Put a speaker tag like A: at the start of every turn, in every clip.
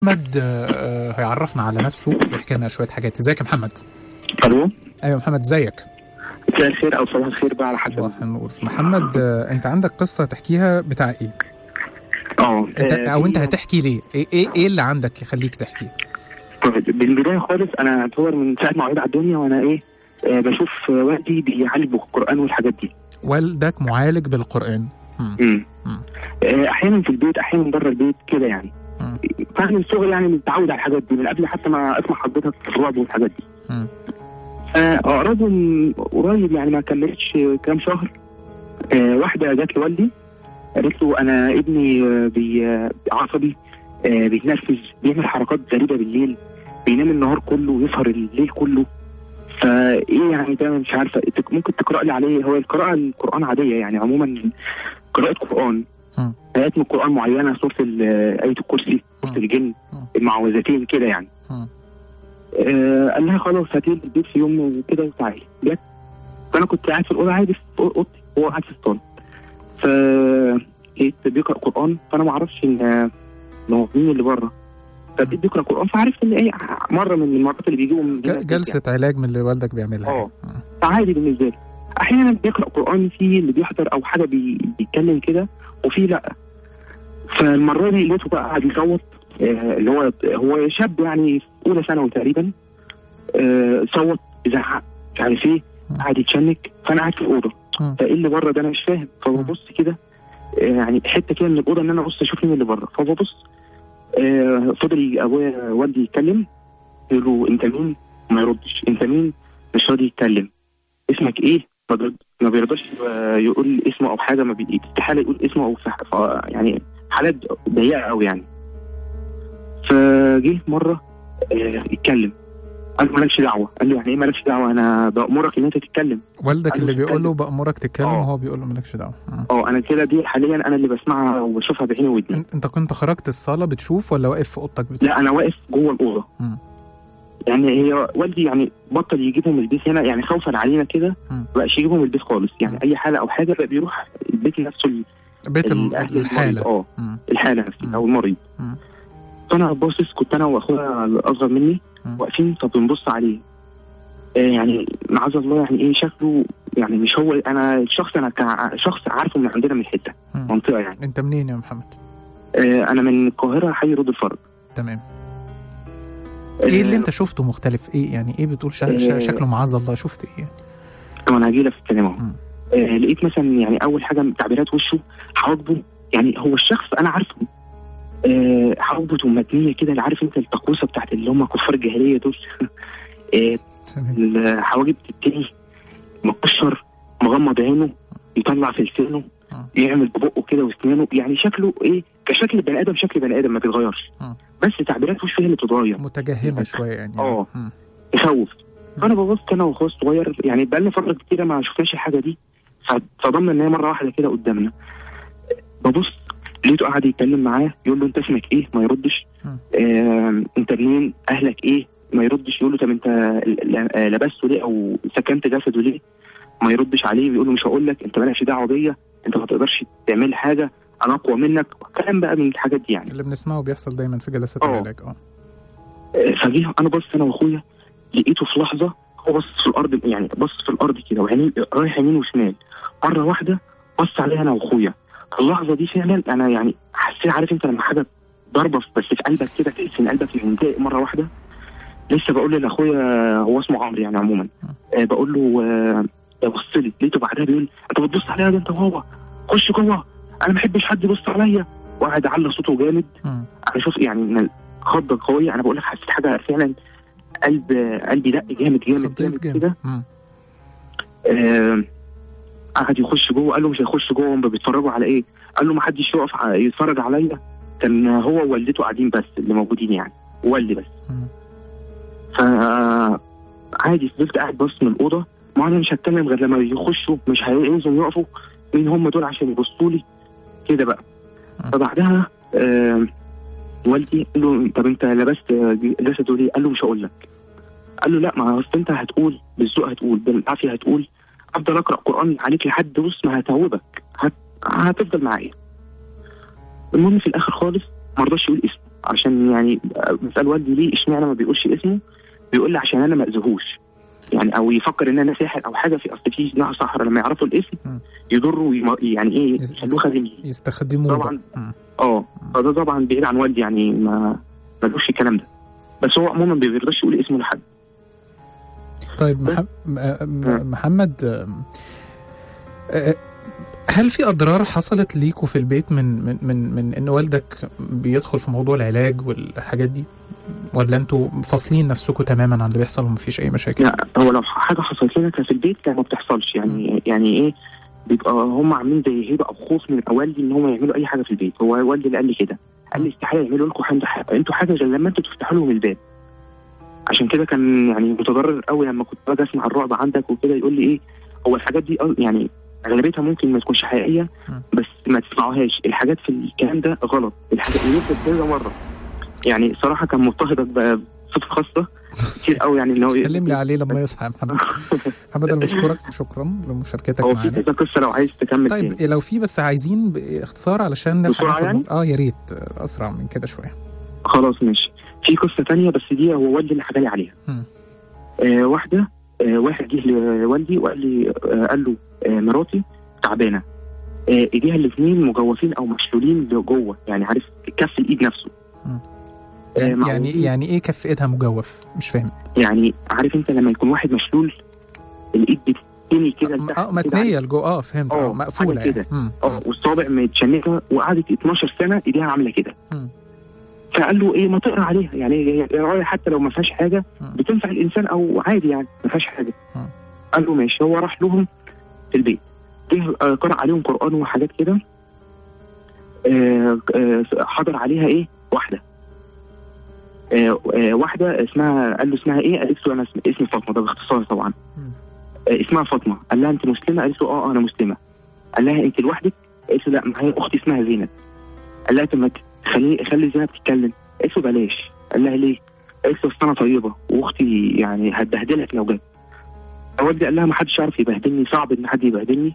A: محمد آه، هيعرفنا على نفسه ويحكي لنا شويه حاجات ازيك يا محمد
B: الو
A: ايوه محمد ازيك
B: مساء الخير او صباح الخير بقى على حسب
A: صباح النور محمد آه، انت عندك قصه تحكيها بتاع ايه
B: اه
A: انت
B: آه،
A: او انت
B: في-
A: هتحكي ليه ايه ايه, إيه اللي عندك يخليك تحكي
B: طيب، من البدايه خالص انا اتصور من ساعه ما وعيت على الدنيا وانا ايه آه بشوف آه، والدي بيعالج بالقران والحاجات دي
A: والدك معالج بالقران مم.
B: مم.
A: مم.
B: آه احيانا في البيت احيانا بره البيت كده يعني
A: مم.
B: فاهم من صغري يعني متعود على الحاجات دي من قبل حتى ما اسمع حضرتك في الرعب والحاجات دي
A: مم.
B: آه، اقربهم قريب يعني ما كملتش آه، كام شهر آه واحده جات لوالدي قالت له انا ابني آه، بي آه، عصبي آه بيتنرفز بيعمل حركات غريبه بالليل بينام النهار كله ويسهر الليل كله فايه يعني ده مش عارفه تك- ممكن تقرا لي عليه هو القراءه القران عاديه يعني عموما قراءه قران
A: مم.
B: ايات من القران معينه سوره ال- ايه الكرسي سوره
A: مم.
B: الجن
A: مم.
B: المعوذتين كده يعني
A: مم.
B: آه قال لها خلاص هاتي لي البيت في يوم وكده وتعالي جت فانا كنت قاعد في الاوضه عادي في اوضتي وهو قاعد في الصاله ف لقيت بيقرا قران فانا ما اعرفش ان إن هو مين اللي بره فلقيت بيقرا قران فعرفت ان ايه مره من المرات اللي بيجيبوا من
A: ج- جلسه علاج من اللي والدك بيعملها
B: اه.
A: يعني. مم.
B: فعادي بالنسبه لي احيانا بيقرا قران في اللي بيحضر او حاجه بي... بيتكلم كده وفي لا فالمره دي لقيته بقى قاعد يصوت آه اللي هو هو شاب يعني في اولى ثانوي تقريبا آه صوت زعق مش عارف ايه
A: مم.
B: قاعد يتشنك فانا قاعد في الاوضه
A: مم.
B: فايه اللي بره ده انا مش فاهم فببص كده آه يعني حته كده من الاوضه ان انا ابص اشوف مين اللي بره فببص آه فضل ابويا والدي يتكلم يقول له انت مين ما يردش انت مين مش راضي يتكلم اسمك ايه ما بيرد- ما بيرضاش آه، يقول اسمه او حاجه ما بي- استحاله يقول اسمه او في ح- ف- يعني حالات ضيقه قوي يعني فجه مره آه، يتكلم قال له مالكش دعوه قال له يعني ايه مالكش دعوه انا بامرك ان انت تتكلم
A: والدك
B: قال
A: اللي
B: له
A: بيقول له
B: اتكلم.
A: بامرك تتكلم
B: اه.
A: وهو بيقول له مالكش دعوه مم.
B: اه انا كده دي حاليا انا اللي بسمعها وبشوفها بعيني ودني
A: انت انت كنت خرجت الصاله بتشوف ولا واقف في اوضتك بتشوف
B: لا انا واقف جوه الاوضه
A: مم.
B: يعني هي والدي يعني بطل يجيبهم البيت هنا يعني خوفا علينا كده
A: مم.
B: بقاش يجيبهم البيت خالص يعني
A: مم.
B: اي حاله او حاجه بقى بيروح البيت نفسه ال-
A: بيت الم-
B: الأهل المريض.
A: الحاله
B: اه
A: مم.
B: الحاله نفسها
A: مم.
B: او المريض
A: مم.
B: فانا باصص كنت انا واخويا الاصغر مني
A: مم.
B: واقفين طب بنبص عليه آه يعني معاذ الله يعني ايه شكله يعني مش هو انا الشخص انا كشخص عارفه من عندنا من حته
A: مم.
B: منطقه يعني
A: انت منين يا محمد
B: آه انا من القاهره حي رود الفرج
A: تمام
B: آه،
A: ايه اللي انت شفته مختلف ايه يعني ايه بتقول شا... شا...
B: آه.
A: شكله معاذ الله شفت ايه
B: طب انا هجي لك في الكلام اهو
A: مم.
B: آه لقيت مثلا يعني اول حاجه من تعبيرات وشه حواجبه يعني هو الشخص انا عارفه آه حواجبه متنيه كده اللي عارف انت التقوسه بتاعت اللي هم كفار الجاهليه دول آه
A: تمام
B: الحواجب بتبتدي مقشر مغمض عينه يطلع في لسانه
A: آه.
B: يعمل ببقه كده واسنانه يعني شكله ايه كشكل البني ادم شكل بني ادم ما بيتغيرش
A: آه.
B: بس تعبيرات وشه هي اللي بتتغير
A: متجهمه شويه يعني
B: اه.
A: مم.
B: يخوف فانا ببص انا واخويا الصغير يعني بقالنا فتره كتيره ما شفناش الحاجه دي فصدمنا ان هي مره واحده كده قدامنا ببص لقيته قاعد يتكلم معاه يقول له انت اسمك ايه ما يردش
A: مم.
B: آه انت منين اهلك ايه ما يردش يقول له طب انت ل- ل- لبسته ليه او سكنت جسده ليه ما يردش عليه بيقول له مش هقول لك انت مالكش دعوه بيا انت ما تقدرش تعمل لي حاجه انا اقوى منك كلام بقى من الحاجات دي يعني
A: اللي بنسمعه بيحصل دايما في جلسات
B: اه.
A: العلاج اه
B: آه، فجه انا بص انا واخويا لقيته في لحظه هو بص في الارض يعني بص في الارض كده وعينيه رايح يمين وشمال مره واحده بص عليا انا واخويا في اللحظه دي فعلا انا يعني حسيت عارف انت لما حاجه ضربه في- بس في قلبك كده تحس ان قلبك ينتهي مره واحده لسه بقول لاخويا هو اسمه عمرو يعني عموما آه بقول له آه ده بص لي لقيته بعدها بيقول انت بتبص عليا ده انت وهو خش جوه انا ما بحبش حد يبص عليا وقعد على صوته جامد
A: مم.
B: انا شوف يعني من خضه قويه انا بقول لك حسيت حاجه فعلا قلب قلبي دق جامد جامد
A: خطيت
B: جامد كده
A: مم.
B: آه، قعد يخش جوه قال له مش هيخش جوه هم بيتفرجوا على ايه؟ قال له ما حدش يقف ع- يتفرج عليا كان هو ووالدته قاعدين بس اللي موجودين يعني والدي بس
A: مم.
B: ف عادي فضلت قاعد بص من الاوضه ما انا مش هتكلم غير لما يخشوا مش هيعوزوا يقفوا مين هم دول عشان يبصوا لي كده بقى
A: مم.
B: فبعدها آه والدي قال له طب انت لبست جسده ليه؟ قال له مش هقول لك قال له لا ما اصل انت هتقول بالذوق هتقول بالعافيه هتقول افضل اقرا قران عليك لحد بص ما هتوبك هت... هتفضل معايا المهم في الاخر خالص ما رضاش يقول اسمه عشان يعني بسال والدي ليه اشمعنى ما بيقولش اسمه بيقول لي عشان انا ما اذيهوش يعني او يفكر ان انا ساحر او حاجه في اصل في ناس سحره لما يعرفوا الاسم
A: مم.
B: يضروا ويم- يعني ايه
A: يس-
B: يخلوه خادم ليه.
A: يستخدموه
B: طبعاً.
A: بقى. مم.
B: اه فده طبعا بعيد عن والدي يعني ما ملوش الكلام ده بس هو عموما ما بيرضاش يقول اسمه لحد
A: طيب مح... م- م- محمد آم، آه، هل في اضرار حصلت ليكوا في البيت من من من من ان والدك بيدخل في موضوع العلاج والحاجات دي ولا انتوا فاصلين نفسكم تماما عن اللي بيحصل ومفيش اي مشاكل
B: لا هو لو حاجه حصلت لنا كان في البيت لا ما بتحصلش يعني يعني ايه بيبقى هم عاملين زي هيبه او خوف من والدي ان هم يعملوا اي حاجه في البيت هو والدي اللي قال لي كده قال لي استحاله يعملوا لكم حاجه انتوا حاجه غير لما انتوا تفتحوا لهم الباب عشان كده كان يعني متضرر قوي لما كنت باجي اسمع الرعب عندك وكده يقول لي ايه هو الحاجات دي أه يعني اغلبيتها ممكن ما تكونش حقيقيه
A: مم.
B: بس ما تسمعوهاش الحاجات في الكلام ده غلط الحاجات ويفضل كذا مره يعني صراحه كان مضطهدك بقى بصفه خاصه كتير قوي يعني ان هو
A: سلم لي عليه لما يصحى يا محمد محمد انا بشكرك شكرا لمشاركتك
B: هو في
A: معانا
B: كذا قصه لو عايز تكمل
A: طيب
B: تاني.
A: لو في بس عايزين باختصار علشان نلحق
B: بسرعة
A: ناخد
B: يعني؟
A: نقطة- اه يا ريت آه، اسرع من كده شويه
B: خلاص ماشي في قصه تانية بس دي هو والدي اللي حكى لي عليها
A: مم.
B: آه واحده آه واحد جه لوالدي وقال لي آه قال له آه مراتي تعبانه آه ايديها الاثنين مجوفين او مشلولين لجوه يعني عارف كف الايد نفسه
A: مم.
B: آه
A: يعني
B: مع
A: يعني,
B: وجود-
A: يعني ايه كف ايدها مجوف مش فاهم
B: يعني عارف انت لما يكون واحد مشلول الايد بتتني كده لتحت
A: اه
B: كده
A: متنيه لجو اه فهمت اه
B: آه،
A: مقفوله
B: حاجة كده.
A: يعني مم.
B: اه والصابع متشنكه وقعدت 12 سنه ايديها عامله كده
A: مم.
B: فقال له ايه ما تقرا عليها يعني هي القرايه حتى لو ما فيهاش حاجه
A: مم.
B: بتنفع الانسان او عادي يعني ما فيهاش حاجه
A: مم.
B: قال له ماشي هو راح لهم في البيت جه آه، قرأ عليهم قرآن وحاجات كده آه، آه، حضر عليها ايه واحده آه، آه، واحده اسمها قال له اسمها ايه قالت له انا اسم- اسمي فاطمه ده باختصار طبعا
A: مم.
B: آه، اسمها فاطمه قال لها انت مسلمه قالت له اه انا مسلمه قال لها انت لوحدك قالت له لا معايا اختي اسمها زينب قال لها طب ما تخلي خلي زينب تتكلم قالت له بلاش قال لها ليه قالت له أصل انا طيبه واختي يعني هتبهدلك لو جت والدي قال لها ما حدش يعرف يبهدلني صعب ان حد يبهدلني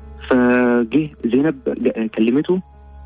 B: فجه زينب ج- كلمته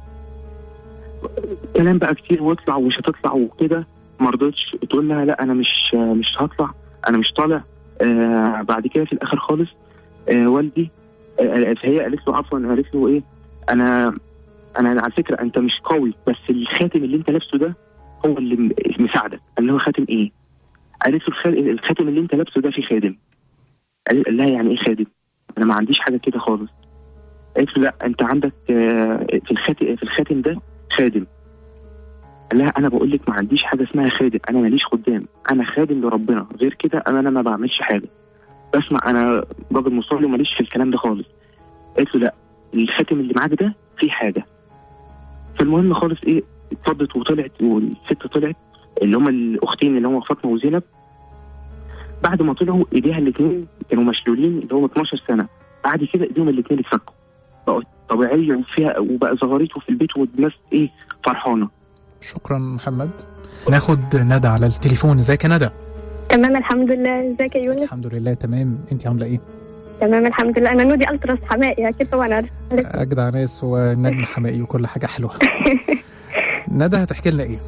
B: كلام بقى كتير واطلع ومش هتطلع وكده ما رضتش تقول لها لا انا مش مش هطلع انا مش طالع آه بعد كده في الاخر خالص آه والدي آه فهي قالت له عفوا قالت له ايه انا انا على فكره انت مش قوي بس الخاتم اللي انت لابسه ده هو اللي م- مساعدك قال له خاتم ايه؟ قالت له الخ- الخاتم اللي انت لابسه ده فيه خادم قال قال لها يعني ايه خادم؟ انا ما عنديش حاجه كده خالص قالت له لا انت عندك آه، في الخاتم في الخاتم ده خادم قال لها انا بقول لك ما عنديش حاجه اسمها خادم انا ماليش خدام انا خادم لربنا غير كده انا انا ما بعملش حاجه بسمع انا راجل مصلي وماليش في الكلام ده خالص قالت له لا الخاتم اللي معاك ده فيه حاجه فالمهم خالص ايه اتفضت وطلعت والست طلعت اللي هم الاختين اللي هم فاطمه وزينب بعد ما طلعوا ايديها الاثنين كانوا مشلولين اللي هم 12 سنه بعد كده ايديهم الاثنين اتفكوا بقوا طبيعيه وفيها وبقى ظهرته في البيت والناس ايه فرحانه
A: شكرا محمد ناخد ندى على التليفون ازيك يا ندى
C: تمام الحمد لله ازيك يا يونس
A: الحمد لله تمام انت عامله ايه
C: تمام الحمد لله انا نودي التراس حمائي اكيد طبعا عارف
A: اجدع ناس ونجم حمائي وكل حاجه حلوه ندى هتحكي لنا ايه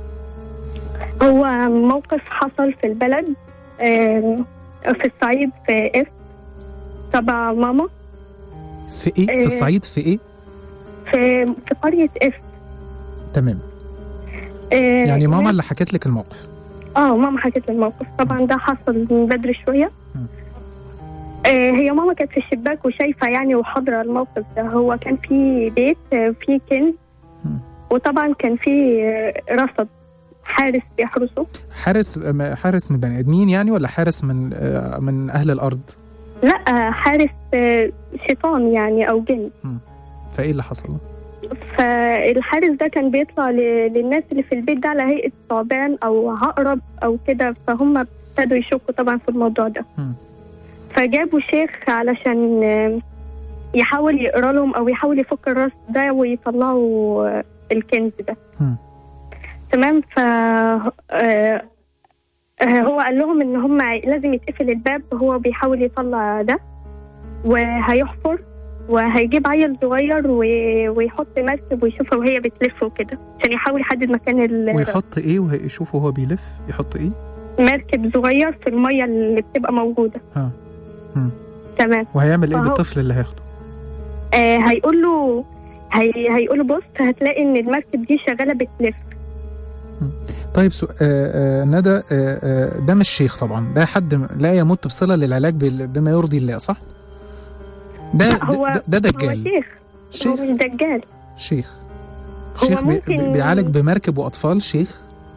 C: هو موقف حصل في البلد آم، في الصعيد في اف تبع ماما
A: في ايه في
C: آه.
A: الصعيد في ايه
C: في في قرية اف
A: تمام
C: آه،
A: يعني ماما اللي حكت لك الموقف
C: اه ماما حكت لي الموقف طبعا ده حصل من بدري شوية
A: مم.
C: آه، هي ماما كانت في الشباك وشايفة يعني وحاضرة الموقف ده هو كان في بيت آه، فيه كنز
A: مم.
C: وطبعا كان في آه، رصد حارس بيحرسه
A: حارس م- حارس من بني ادمين يعني ولا حارس من آه، من اهل الارض
C: لا حارس آه، شيطان يعني او جن
A: فايه اللي حصل
C: فالحارس ده كان بيطلع ل- للناس اللي في البيت ده على هيئة ثعبان او عقرب او كده فهم ابتدوا يشكوا طبعا في الموضوع ده
A: مم.
C: فجابوا شيخ علشان آه، يحاول يقرا لهم او يحاول يفك الراس ده ويطلعوا آه، الكنز ده
A: مم.
C: تمام ف آه، آه، هو قال لهم ان هم لازم يتقفل الباب هو بيحاول يطلع ده وهيحفر وهيجيب عيل صغير و... ويحط مركب ويشوفها وهي بتلف وكده عشان يحاول يحدد مكان ال...
A: ويحط ايه ويشوفه وهو بيلف يحط ايه
C: مركب صغير في الميه اللي بتبقى موجوده
A: ها. مم.
C: تمام
A: وهيعمل ايه
C: فهو-
A: بالطفل اللي هياخده
C: آه هيقول له هي... هيقول له بص هتلاقي ان المركب دي شغاله بتلف
A: طيب سو... آه آه ندى آه آه ده مش شيخ طبعا ده حد م- لا يمت بصله للعلاج بال... بما يرضي الله صح ده
C: لا، هو-
A: ده, ده, ده
C: هو
A: دجال
C: شيخ هو
A: شيخ
C: مش دجال
A: شيخ
C: هو
A: شيخ بي...
C: ممكن-
A: بي- بيعالج بمركب واطفال شيخ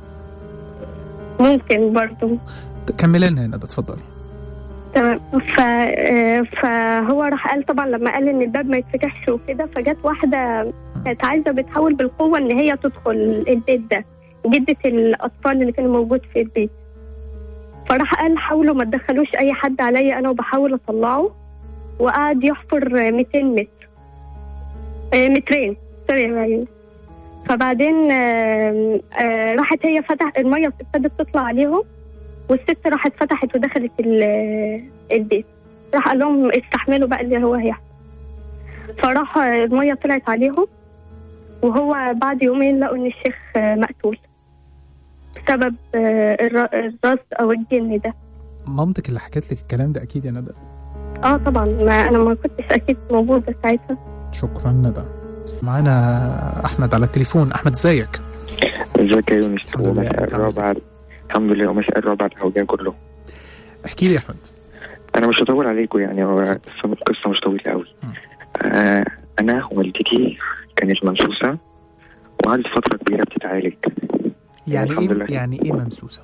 C: ممكن برضه
A: كملي لنا يا ندى اتفضلي
C: تمام ف... آه، فهو راح قال طبعا لما قال ان الباب ما يتفتحش وكده فجت واحده كانت عايزه بتحاول بالقوه ان هي تدخل البيت ده جده الاطفال اللي كانوا موجود في البيت فراح قال حاولوا ما تدخلوش اي حد عليا انا وبحاول اطلعه وقعد يحفر 200 متر آه، مترين سوري يعني فبعدين آه، آه، راحت هي فتح الميه ابتدت تطلع عليهم والست راحت فتحت ودخلت ال- البيت راح قال لهم استحملوا بقى اللي هو هيحصل فراح الميه طلعت عليهم وهو بعد يومين لقوا ان الشيخ مقتول بسبب الر- الراس او الجن ده
A: مامتك اللي حكت لك الكلام ده اكيد يا ندى
C: اه طبعا ما انا ما كنتش اكيد موجوده ساعتها
A: شكرا ندى معانا احمد على التليفون احمد ازيك
B: ازيك يا يونس
A: الحمد لله،
B: ومساء
A: أنت عامل
B: الرابع الحمد لله ومساء الرابع الهوجان كله
A: احكي لي يا احمد
B: انا مش هطول عليكم يعني هو قصه قصه مش طويله قوي
A: م.
B: آه انا والدتي كانت ممسوسه وقعدت فتره كبيره بتتعالج
A: يعني
B: الحمد
A: ايه
B: لله.
A: يعني ايه ممسوسه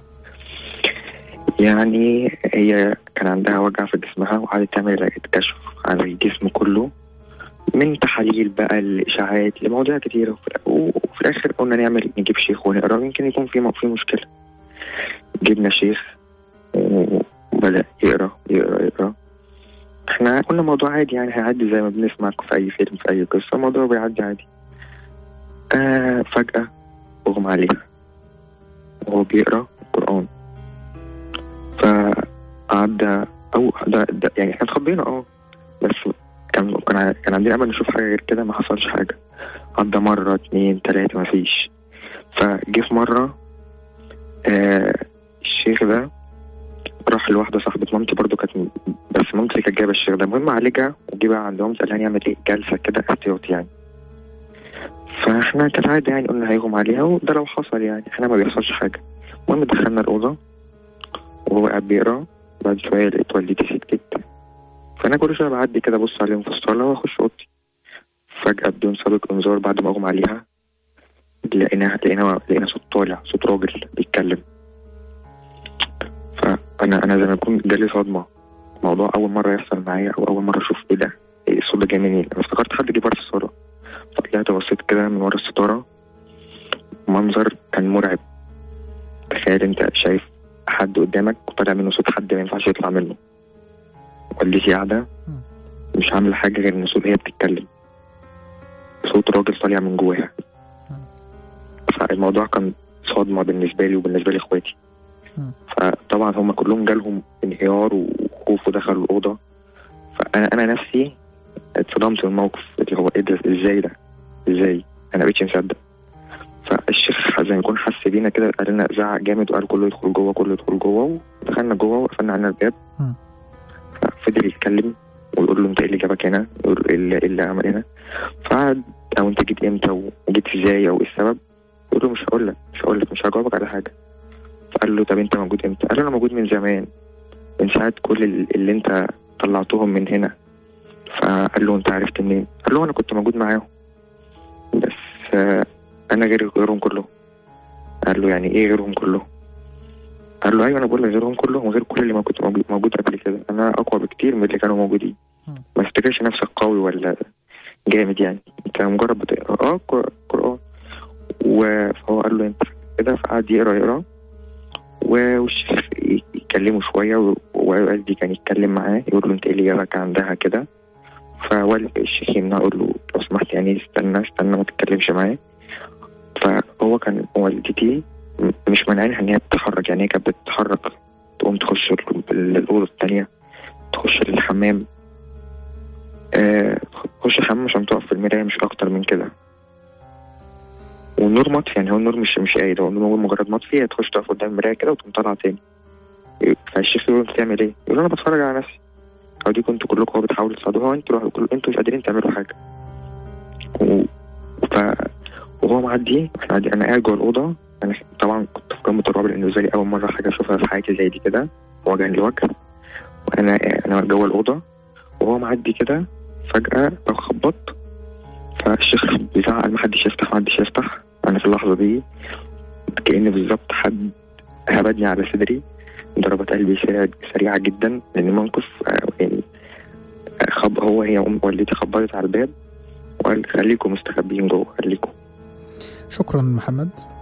B: يعني هي كان عندها وجع في جسمها وقعدت تعمل كشف على الجسم كله من تحاليل بقى الاشاعات لمواضيع كتيره وفي, وفي الاخر قلنا نعمل نجيب شيخ ونقرا يمكن يكون في في مشكله جبنا شيخ وبدا يقرا يقرا يقرا احنا قلنا الموضوع عادي يعني هيعدي زي ما بنسمع في اي فيلم في اي قصه الموضوع بيعدي عادي آه فجاه اغمى عليها وهو بيقرا القران فعدى او ده, ده يعني احنا اتخضينا اه بس كان كان ع- كان عندنا امل نشوف حاجه غير كده ما حصلش حاجه عدى مره اتنين تلاته ما فيش فجه في مره آه الشيخ ده راح لواحده صاحبه مامتي برضو كانت م- بس مامتي اللي كانت جايبه الشيخ ده المهم عالجها وجي بقى عند مامتي قال لها نعمل ايه جلسه كده احتياطي يعني فاحنا كالعاده يعني قلنا هيغم عليها وده لو حصل يعني احنا ما بيحصلش حاجه المهم دخلنا الاوضه وهو قاعد بيقرا بعد شويه لقيت والدتي سكتت فانا كل شويه بعدي كده ابص عليهم في الصاله واخش اوضتي فجاه بدون سابق انذار بعد ما اغمى عليها لقينا لقينا لقينا صوت طالع صوت راجل بيتكلم فانا انا زي ما يكون جالي صدمه موضوع اول مره يحصل معايا او اول مره اشوف ايه ده ايه الصوت ده جاي منين انا افتكرت حد جه بره الصاله فطلعت بصيت كده من ورا الستاره منظر كان مرعب تخيل انت شايف حد قدامك وطالع منه صوت حد ما ينفعش يطلع منه والدتي قاعده مش عامله حاجه غير ان صوت هي بتتكلم صوت راجل طالع من جواها فالموضوع كان صدمه بالنسبه لي وبالنسبه لي
A: مم.
B: فطبعا هم كلهم جالهم انهيار وخوف ودخلوا الاوضه فانا انا نفسي اتصدمت من الموقف اللي هو ايه ده ازاي ده ازاي انا مبقتش مصدق فالشيخ زي ما يكون حس بينا كده قال لنا زعق جامد وقال كله يدخل جوه كله يدخل جوه ودخلنا جوه وقفلنا علينا الباب
A: مم.
B: ففضل يتكلم ويقول له انت ايه اللي جابك هنا؟ يقول له ايه اللي, إيه اللي عمل هنا؟ فقعد او انت جيت امتى وجيت ازاي او ايه السبب؟ يقول له مش هقول لك مش هقول لك مش هجاوبك على حاجه فقال له طب انت موجود امتى؟ قال له انا موجود من زمان من ساعه كل ال- اللي انت طلعتهم من هنا فقال له انت عرفت منين؟ قال له انا كنت موجود معاهم بس آه، انا غير غيرهم كلهم قال له يعني ايه غيرهم كلهم؟ قال له ايوه انا بقول لك غيرهم كلهم غير كل اللي ما كنت موجود, موجود قبل كده انا اقوى بكتير من اللي كانوا موجودين
A: مم.
B: ما تفتكرش نفسك قوي ولا جامد يعني انت مجرد بتقرا اه قر- قران وهو قال له انت كده فقعد يقرا يقرا و- والشيخ ي- يكلمه شويه و- ووالدي كان يتكلم معاه يقول له انت ايه اللي جابك عندها كده فوالد الشيخ يمنع يقول له لو سمحت يعني استنى استنى ما تتكلمش معاه فهو كان والدتي م- مش مانعينها ان هي تتحرك يعني هي كانت بتتحرك تقوم تخش ال- ال- الاوضه الثانيه تخش الحمام آه خش الحمام عشان تقف في المرايه مش اكتر من كده والنور مطفي يعني هو النور مش مش قايد هو النور مجرد مطفي تخش تقف قدام المرايه كده وتقوم طالعه تاني فالشيخ يقول انت بتعمل ايه؟ يقول انا بتفرج على نفسي او دي كنتوا كلكم هو بتحاولوا تساعدوها وانتوا روحوا- كل- انتوا مش قادرين تعملوا حاجه و... ف... وهو معدي احنا قاعدين- انا قاعد جوه الاوضه انا طبعا كنت في قمه الرعب لان بالنسبه لي اول مره حاجه اشوفها في حياتي زي دي كده وجها لوجه وانا انا جوه الاوضه وهو معدي كده فجاه بخبط فالشيخ بيزعق محدش يفتح محدش يفتح انا في اللحظه دي كأن بالظبط حد هبدني على صدري ضربات قلبي سريعة, سريعة جدا لأن موقف آه، يعني آه، خب هو هي أم والدتي خبطت على الباب وقال خليكم مستخبيين جوه خليكم
A: شكرا محمد